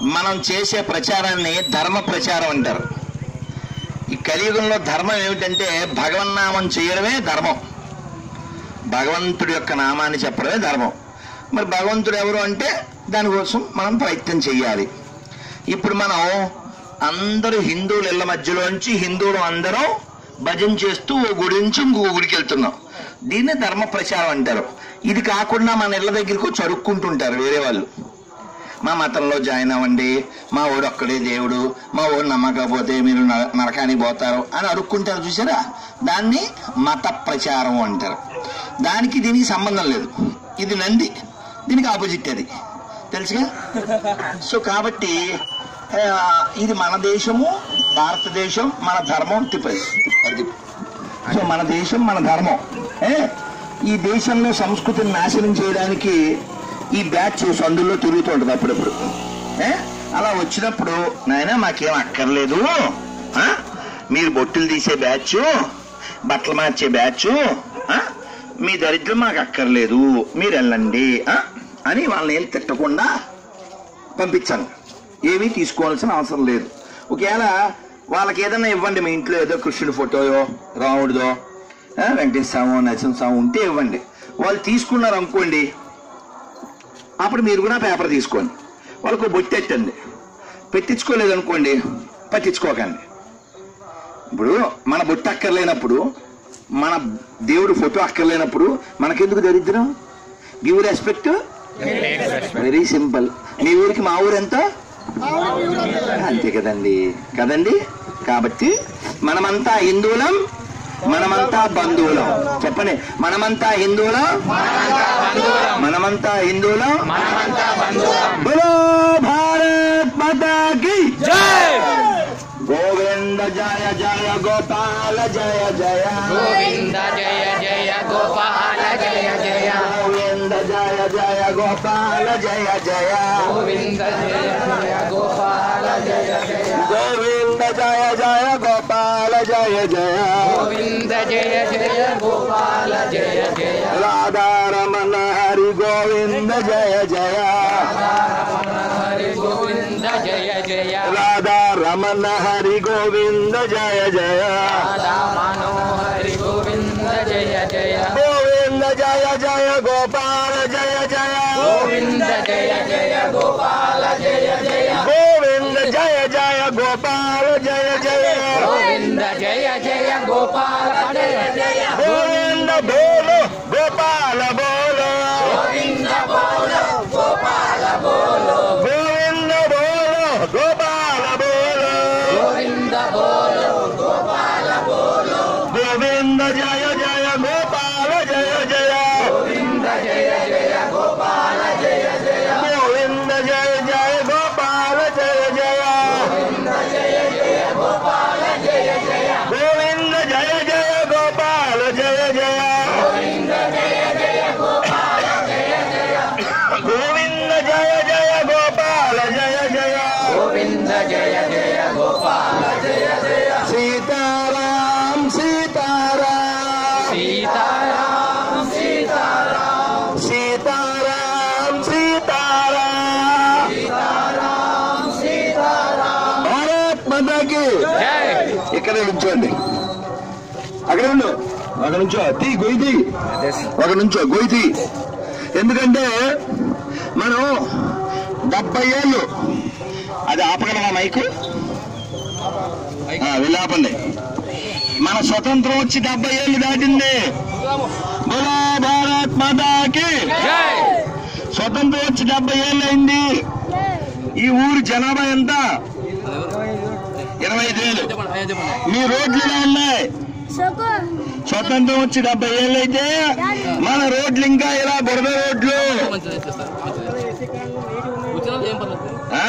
మనం చేసే ప్రచారాన్ని ధర్మ ప్రచారం అంటారు ఈ కలియుగంలో ధర్మం ఏమిటంటే భగవన్నామం చేయడమే ధర్మం భగవంతుడి యొక్క నామాన్ని చెప్పడమే ధర్మం మరి భగవంతుడు ఎవరు అంటే దానికోసం మనం ప్రయత్నం చేయాలి ఇప్పుడు మనం అందరూ హిందువుల ఇళ్ళ మధ్యలోంచి హిందువులు అందరం భజన చేస్తూ ఓ గుడి నుంచి ఇంకో గుడికి వెళ్తున్నాం దీన్ని ధర్మ ప్రచారం అంటారు ఇది కాకుండా మన ఇళ్ళ దగ్గరకు చరుక్కుంటుంటారు వేరే వాళ్ళు మా మతంలో జాయిన్ అవ్వండి మా ఊడు ఒక్కడే దేవుడు మా ఊరు నమ్మకపోతే మీరు న- నరకానికి పోతారు అని అడుక్కుంటారు చూసారా దాన్ని మత ప్రచారం అంటారు దానికి దీనికి సంబంధం లేదు ఇది నంది దీనికి ఆపోజిట్ అది తెలుసుగా సో కాబట్టి ఆ, ఇది మన దేశము భారతదేశం మన ధర్మం తిప్పేది అది సో మన దేశం మన ధర్మం ఏ ఈ దేశంలో సంస్కృతిని నాశనం చేయడానికి ఈ బ్యాచ్ సందుల్లో తిరుగుతూ ఉంటుంది అప్పుడప్పుడు ఏ అలా వచ్చినప్పుడు నాయన మాకేం అక్కర్లేదు ఆ? మీరు బొట్టులు తీసే బ్యాచ్ బట్టలు మార్చే బ్యాచ్ ఆ? మీ దరిద్రం మాకు అక్కర్లేదు మీరు వెళ్ళండి ఆ? అని వాళ్ళని ఏం తిట్టకుండా పంపించాను ఏమీ తీసుకోవాల్సిన అవసరం లేదు ఒకవేళ వాళ్ళకి ఏదైనా ఇవ్వండి మీ ఇంట్లో ఏదో కృష్ణుడి ఫోటోయో రాముడిదో ఆ, వెంకటేశ్వర స్వామి నరసింహ స్వామి ఉంటే ఇవ్వండి వాళ్ళు తీసుకున్నారు అనుకోండి అప్పుడు మీరు కూడా పేపర్ తీసుకోండి వాళ్ళకు బొట్టు ఎట్టండి పెట్టించుకోలేదు అనుకోండి పట్టించుకోకండి ఇప్పుడు మన బొట్టు అక్కర్లేనప్పుడు మన దేవుడు ఫోటో అక్కర్లేనప్పుడు మనకెందుకు దరిద్రం గివ్ రెస్పెక్ట్ వెరీ సింపుల్ మీ ఊరికి మా ఊరు ఎంత అంతే కదండి కదండి కాబట్టి మనమంతా హిందువులం మనమంతా బంధువులం చెప్పండి మనమంతా హిందువులం మనమంతా హిందువులం బలో భారత్ మాతా కి గోవింద జయ జయ గోపాల జయ జయ గోవింద జయ జయ గోపాల జయ జయ గోవింద జయ జయ గోపాల జయ జయ గోవింద జయ జయ గోపాల జయ జయ గోవింద జయ జయ గోపాల జయ జయ గోవింద జయ జయ గోపాల జయ జయ రాధారమణ హరి గోవింద జయ జయ హరి గోవింద జయ జయ రాధారమణ హరి గోవింద జయ జయ రాధా మనోహరి గోవింద జయ జయ గోవింద జయ జయ గోపాల జయ జయ గోవింద జయ జయ గోపాల జయ జయ గోవింద జయ జయ గోపాల జయ జయ గోవింద జయ జయ గోపాల జయ జయ గోవింద బోలో గోపాల బోలో గోవింద బోలో గోపాల బోలో గోవింద బోలో గోపాల బోలో గోవింద బోలో గోపాల బోలో గోవింద జయ జయ గోపాల జయ జయ గోవింద జయ జయ గోపాల జయ జయ గోవింద జయ జయ గోపాల జయ జయ గోవింద జయ జయ గోపాల జయ జయ గోవింద జయ జయ గోపాల జయ జయ గోవింద జయ జయ గోపాల జయ జయ గోవింద జయ జయ గోపాల జయ జయ గోవింద జయ జయ గోపాల జయ జయ సీతారాం సీతారాం సీతారాం సీతారాం సీతారాం సీతారాం సీతారాం సీతారాం భారత్ మాతాకి జై ఇక్కడ నుంచోండి అక్కడ ఉండు అక్కడ నుంచో తీ గొయ్యి తీ ఒక నుంచో గొయ్యి తీ ఎందుకంటే మనం డెబ్బై ఏళ్ళు అది ఆపగలమా మైకు ఆ, వెళ్ళాపండి మన స్వతంత్రం వచ్చి డెబ్బై ఏళ్ళు దాటింది బోలో భారత్ మాతాకి జై స్వతంత్రం వచ్చి డెబ్బై ఏళ్ళు అయింది ఈ ఊరి జనాభా ఎంత ఇరవై ఐదు వేలు మీ రోడ్లు ఎలా ఉన్నాయి స్వతంత్రం వచ్చి డెబ్బై ఏళ్ళు అయితే మన రోడ్లు ఇంకా ఇలా బురద రోడ్లు ఆ?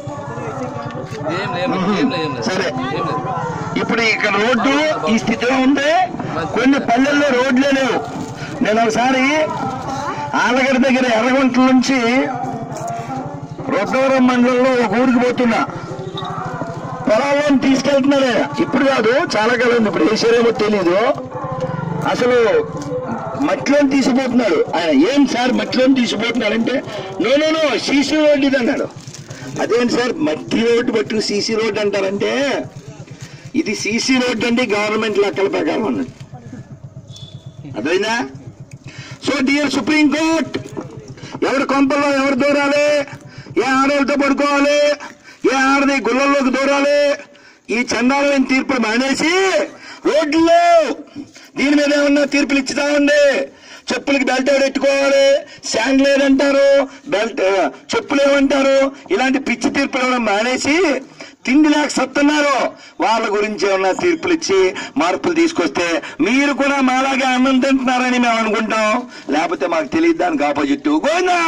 సరే ఇప్పుడు ఇక్కడ రోడ్డు ఈ స్థితిలో ఉంటే కొన్ని పల్లెల్లో రోడ్లే లేవు నేను ఒకసారి ఆలగడ్డ దగ్గర ఎర్రగుంట్ల నుంచి రొద్దవరం మండలంలో ఒక ఊరికి పోతున్నా పొలంలో తీసుకెళ్తున్నాడే ఇప్పుడు కాదు చాలా కాలం ఉంది. ఇప్పుడు వేసారేమో తెలీదు అసలు మట్టిలో తీసిపోతున్నాడు ఆయన ఏం సార్ మట్టిలో తీసిపోతున్నాడు అంటే no no no CC road ఇది అన్నాడు అదేంటి సార్ మట్టి రోడ్డు పట్టుకు సీసీ రోడ్డు అంటారంటే ఇది సీసీ రోడ్డు అండి గవర్నమెంట్ లెక్కల ప్రకారం ఉన్నది అదైనా సో డియర్ సుప్రీం కోర్ట్ ఎవరి కొంపల్లో ఎవరు దూరాలి ఏ ఆడవాళ్ళతో పడుకోవాలి ఏ ఆడది గుళ్ళల్లోకి దూరాలి ఈ చందాలైన తీర్పులు మానేసి రోడ్లలో దీని మీద ఏమన్నా తీర్పులు ఇచ్చుతా ఉంది చెప్పులకి బెల్ట్ ఎట్టుకోవాలి శాండ్లేర్ అంటారు బెల్ట్ చెప్పులు ఏమంటారు ఇలాంటి పిచ్చి తీర్పులు ఏమైనా మానేసి తిండి లేక సత్తున్నారు వాళ్ళ గురించి ఏమన్నా తీర్పులు ఇచ్చి మార్పులు తీసుకొస్తే మీరు కూడా మాలాగే అన్నం తింటున్నారని మేము అనుకుంటాం లేకపోతే మాకు తెలియదు దానికి ఆపోజిట్ గోవిందా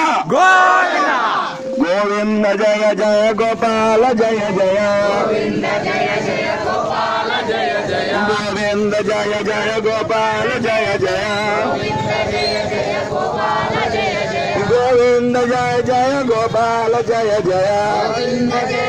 గోవింద జయ జయ గోపాల జయ జయ గోవింద జయ జయ గోపాల జయ జయ గోవింద జయ జయ గోపాల జయ జయ గోవింద జయ జయ గోపాల జయ జయ